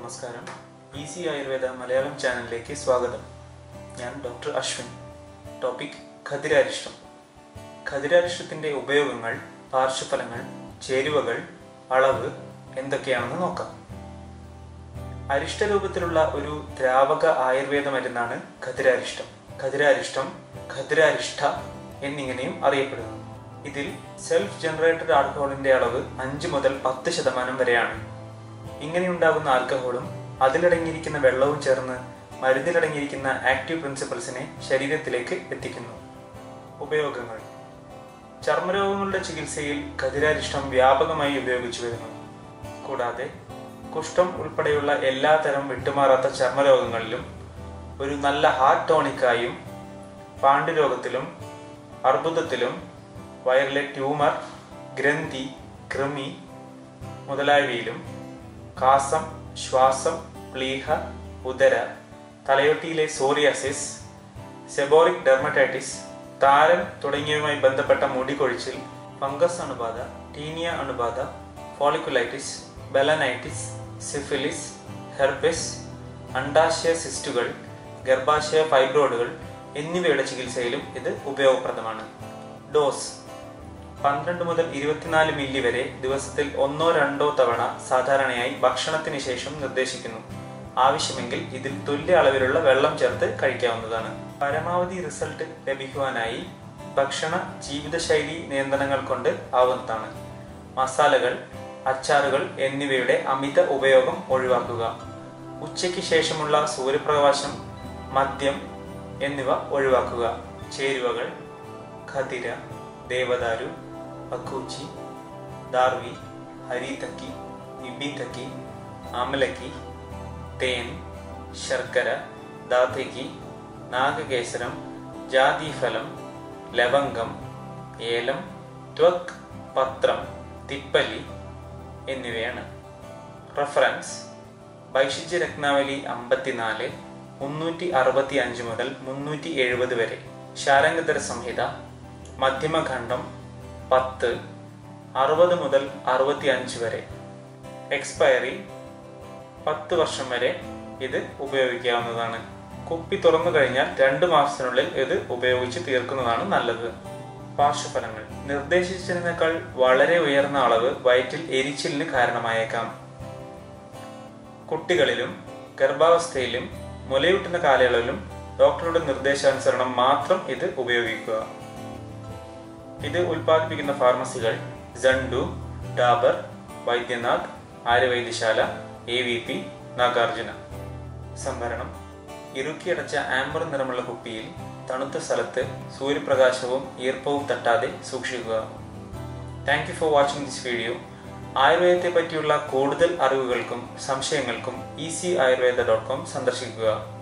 നമസ്കാരം ഈസി ആയുർവേദ മലയാളം ചാനലിലേക്ക് സ്വാഗതം ഞാൻ ഡോക്ടർ അശ്വിൻ ടോപ്പിക് ഖതിരാരിഷ്ടം ഖതിരാരിഷ്ടത്തിൻ്റെ ഉപയോഗങ്ങൾ പാർശ്വഫലങ്ങൾ ചേരുവകൾ അളവ് എന്തൊക്കെയാണെന്ന് നോക്കാം അരിഷ്ടരൂപത്തിലുള്ള ഒരു ദ്രാവക ആയുർവേദ മരുന്നാണ് ഖതിരാരിഷ്ടം ഖതിരാരിഷ്ടം ഖതിരാരിഷ്ട എന്നിങ്ങനെയും അറിയപ്പെടുന്നു ഇതിൽ സെൽഫ് ജനറേറ്റഡ് ആൽക്കഹോളിന്റെ അളവ് അഞ്ച് മുതൽ പത്ത് ശതമാനം വരെയാണ് ഇങ്ങനെയുണ്ടാകുന്ന ആൽക്കഹോളും അതിലടങ്ങിയിരിക്കുന്ന വെള്ളവും ചേർന്ന് മരുന്നിലടങ്ങിയിരിക്കുന്ന ആക്റ്റീവ് പ്രിൻസിപ്പൽസിനെ ശരീരത്തിലേക്ക് എത്തിക്കുന്നു ഉപയോഗങ്ങൾ ചർമ്മരോഗങ്ങളുടെ ചികിത്സയിൽ ഖതിരാരിഷ്ടം വ്യാപകമായി ഉപയോഗിച്ചു വരുന്നു കൂടാതെ കുഷ്ഠം ഉൾപ്പെടെയുള്ള എല്ലാതരം വിട്ടുമാറാത്ത ചർമ്മരോഗങ്ങളിലും ഒരു നല്ല ഹാർട്ട് ടോണിക്കായും പാണ്ഡുരോഗത്തിലും അർബുദത്തിലും വയറിലെ ട്യൂമർ ഗ്രന്ഥി കൃമി മുതലായവയിലും കാസം ശ്വാസം പ്ലീഹ ഉദര തലയൊട്ടിയിലെ സോറിയാസിസ് സെബോറിക് ഡെർമറ്റൈറ്റിസ് താരൻ തുടങ്ങിയവയുമായി ബന്ധപ്പെട്ട മുടി കൊഴിച്ചിൽ ഫംഗസ് അണുബാധ ടീനിയ അണുബാധ ഫോളിക്കുലൈറ്റിസ് ബെലനൈറ്റിസ് സിഫിലിസ് ഹെർപ്പിസ് അണ്ടാശയ സിസ്റ്റുകൾ ഗർഭാശയ ഫൈബ്രോയിഡുകൾ എന്നിവയുടെ ചികിത്സയിലും ഇത് ഉപയോഗപ്രദമാണ് ഡോസ് പന്ത്രണ്ട് മുതൽ ഇരുപത്തിനാല് മില്ലി വരെ ദിവസത്തിൽ ഒന്നോ രണ്ടോ തവണ സാധാരണയായി ഭക്ഷണത്തിന് ശേഷം നിർദ്ദേശിക്കുന്നു ആവശ്യമെങ്കിൽ ഇതിൽ തുല്യ അളവിലുള്ള വെള്ളം ചേർത്ത് കഴിക്കാവുന്നതാണ് പരമാവധി റിസൾട്ട് ലഭിക്കുവാനായി ഭക്ഷണ ജീവിതശൈലി നിയന്ത്രണങ്ങൾ കൊണ്ട് ആവുന്നതാണ് മസാലകൾ അച്ചാറുകൾ എന്നിവയുടെ അമിത ഉപയോഗം ഒഴിവാക്കുക ഉച്ചയ്ക്ക് ശേഷമുള്ള സൂര്യപ്രകാശം മദ്യം എന്നിവ ഒഴിവാക്കുക ചേരുവകൾ ഖതിര ദേവദാരു അക്കൂച്ചി ദാർവി ഹരിതക്കി ഇബിതക്കി അമലക്കി തേൻ ശർക്കര ദാതക്കി നാഗകേസരം ജാതിഫലം ലവംഗം ഏലം ത്വക് പത്രം തിപ്പല്ലി എന്നിവയാണ് റഫറൻസ് വൈശിജ്യ രത്നാവലി അമ്പത്തിനാല് മുന്നൂറ്റി അറുപത്തി അഞ്ച് മുതൽ മുന്നൂറ്റി എഴുപത് വരെ ശാരംഗധര സംഹിത മധ്യമഖണ്ഡം പത്ത് അറുപത് മുതൽ അറുപത്തി അഞ്ച് വരെ എക്സ്പയറി പത്ത് വർഷം വരെ ഇത് ഉപയോഗിക്കാവുന്നതാണ് കുപ്പി തുറന്നു കഴിഞ്ഞാൽ രണ്ട് മാസത്തിനുള്ളിൽ ഇത് ഉപയോഗിച്ച് തീർക്കുന്നതാണ് നല്ലത് പാർശ്വഫലങ്ങൾ നിർദ്ദേശിച്ചതിനേക്കാൾ വളരെ ഉയർന്ന അളവ് വയറ്റിൽ എരിച്ചിലിന് കാരണമായേക്കാം കുട്ടികളിലും ഗർഭാവസ്ഥയിലും മുലയൂട്ടുന്ന കാലയളവിലും ഡോക്ടറുടെ നിർദ്ദേശാനുസരണം മാത്രം ഇത് ഉപയോഗിക്കുക ഇത് ഉൽപ്പാദിപ്പിക്കുന്ന ഫാർമസികൾ Zandu Dabur Baidyanath Aryavaidyasala A V P Nagarjuna സംഭരണം ഇറുക്കിയടച്ച ആംബർ നിറമുള്ള കുപ്പിയിൽ തണുത്ത സ്ഥലത്ത് സൂര്യപ്രകാശവും ഈർപ്പവും തട്ടാതെ സൂക്ഷിക്കുക thank you for watching this video ആയുർവേദത്തെ പറ്റിയുള്ള കൂടുതൽ അറിവുകൾക്കും സംശയങ്ങൾക്കും ഈസി ആയുർവേദ ഡോട്ട് കോം സന്ദർശിക്കുക